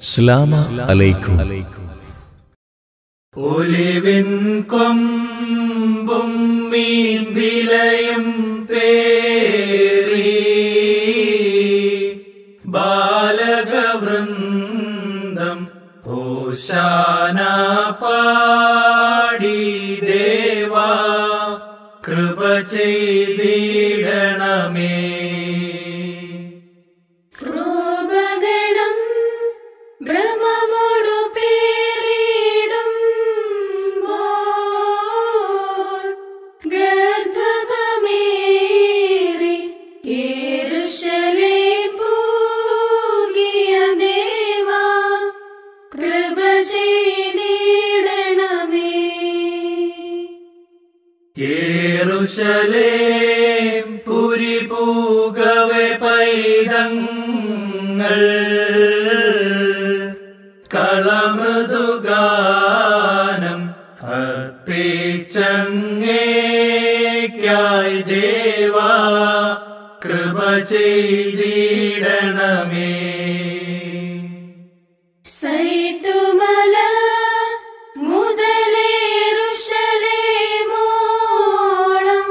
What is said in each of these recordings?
സ്ലാമ അലൈക്കും ഒലിവിൻ കൊമ്പും മീൻവിലയും പേറി ബാലകവൃന്ദം ഓശാന പാടി ദേവാ കൃപ ചെയ്തിടണമേ ക്രോപഗണം ഭ്രമമോടു പേരിടുമ്പോൾ ഗർഭമേറി യെരൂശലേം പോകിയ ദേവാ കൃപ ചെയ്തിടണമേ യേറുശലേം പുരി പൂകവെ പൈതങ്ങൾ കളമൃദുഗാനം അർപ്പിച്ചങ്ങേക്കായി ദേവാ കൃപ ചെയ്തിടണമേ സൈതുമല മുതലേറുശലേമോളം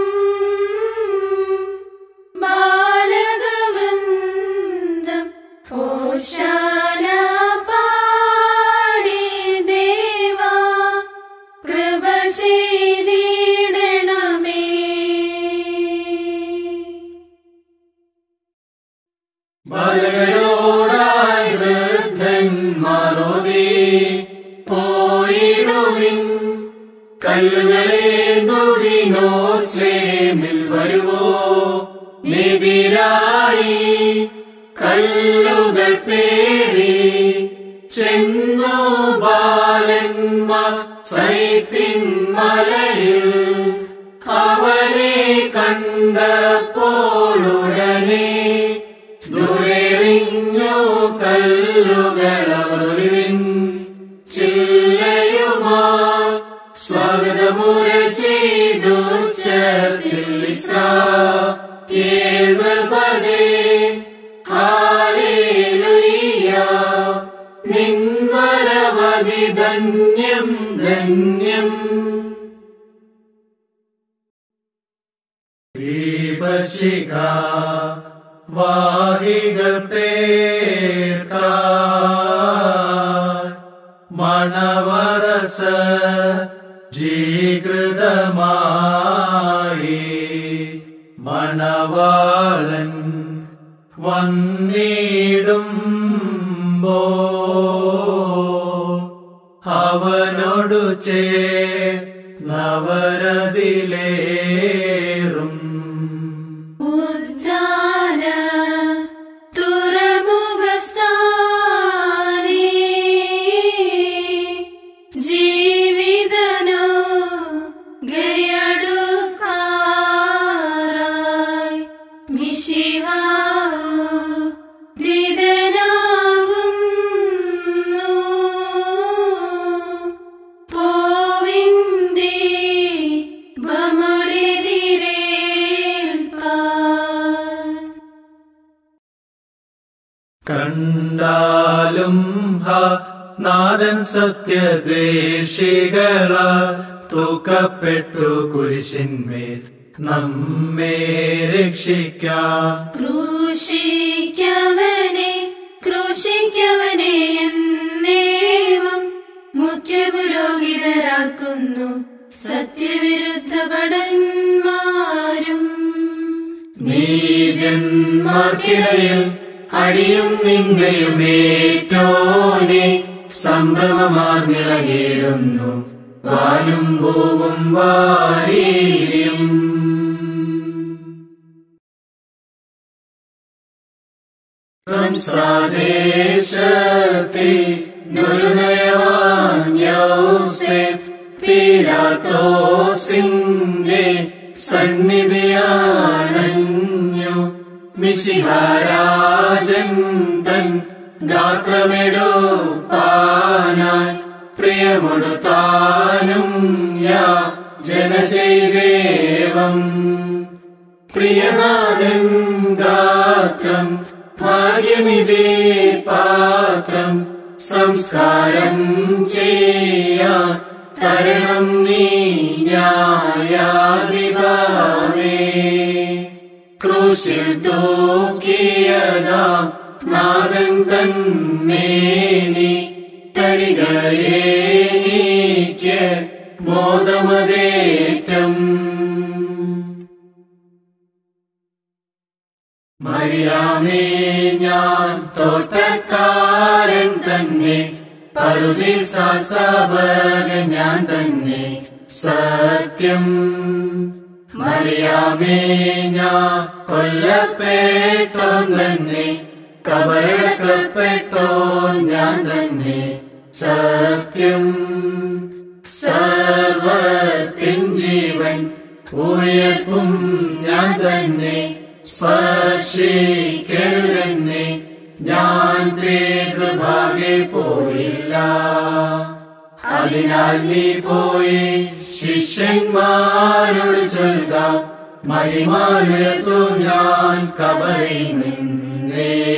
ബാലകവൃന്ദം ഓശാന പാടി ദേവാ കൃപ ചെയ്തിടണമേ ബാലകരോടായി വൃദ്ധന്മാരോദേ പോയിടുവിൻ കല്ലുകളെ ദുരിനോ സ്ലേമിൽ വരുവോ നെതിരായി കല്ലുകൾ പേറി ചെന്നു ബാലന്മാർ സൈത്തിൻ മലയിൽ അവനെ കണ്ടപ്പോളുടനെ ദൂരെറിഞ്ഞു കല്ലുകളൊരുവിൻ ചില്ലയുമാ സ്വാഗതമുര ചെയ്തു ചേർത്തിൽ ഇസ്രായേൽപദേ ഹാലേലുയ്യ നിൻവരവധി ധന്യം ധന്യം ദീപശിഖ വാഹികൾ പേർക്ക മണവരസ ജീകൃതമായി മണവാളൻ വന്നിടുമ്പോ അവനോടു ചേ നവരതിലേറും ഉദ്ധാന തുറമുഖസ്ഥാനേ ജീവിതനോ ഗയടുക്കാരായി മിശിഹാവു ദിദനാകുന്നു പോവിന്ദി ബമളിതിരേൽപ്പാൻ കണ്ടാലും ഹ നാഥൻ സത്യദേശികള തൂക്കപ്പെട്ടു കുരിശിന്മേൽ നമ്മെ രക്ഷിക്കാം ക്രൂശിക്കവനെ ക്രൂശിക്കവനെ എന്നേവം മുഖ്യപുരോഹിതരാക്കുന്നു സത്യവിരുദ്ധ ഭടന്മാരും നീജന്മാർക്കിടയിൽ അടിയും നിന്നയുമേറ്റോനെ സംഭ്രമമാർന്നിളകിടുന്നു വാനും പൂവും വാരീര്യം സംസാദേശത്തെ നുരുനയവാൻ യോസേഫ് പീലാത്തോസിന്റെ സന്നിധിയാണഞ്ഞു മിശിഹാരാജൻ തൻ ഗാത്രമെടുപ്പാനായി പ്രിയമൊടുത്താനും യാ ജനചൈദേവം പ്രിയനാഥൻ ഗാത്രം ഭാഗ്യനിധി പാത്രം സംസ്കാരം ചെയ്യാൻ തരണം നീ ന്യായാധിപമേ ക്രൂശിൽ തൂക്കിയതാം നാഥൻ തന്മേനി തരികയേക്ക് ബോധമതേറ്റം മറിയാമേ ഞാൻ തോട്ടക്കാരൻ തന്നെ പരുതി സ്ഥാപകൻ ഞാൻ തന്നെ സത്യം മറിയാമേ ഞാൻ കൊല്ലപ്പെട്ടോ തന്നെ കബറടക്കപ്പെട്ടോ ഞാൻ തന്നെ സത്യം സർവത്തിൻ ജീവൻ ഉയർപ്പും ഞാൻ തന്നെ സ്പർശിക്കരുതെന്നെ ഞാൻ പേതൃഭാഗെ പോയില്ല അതിനാൽ നീ പോയി ശിഷ്യന്മാരോട് ചൊൽക മഹിമാനത്തു ഞാൻ കബറിൽ നിന്നേ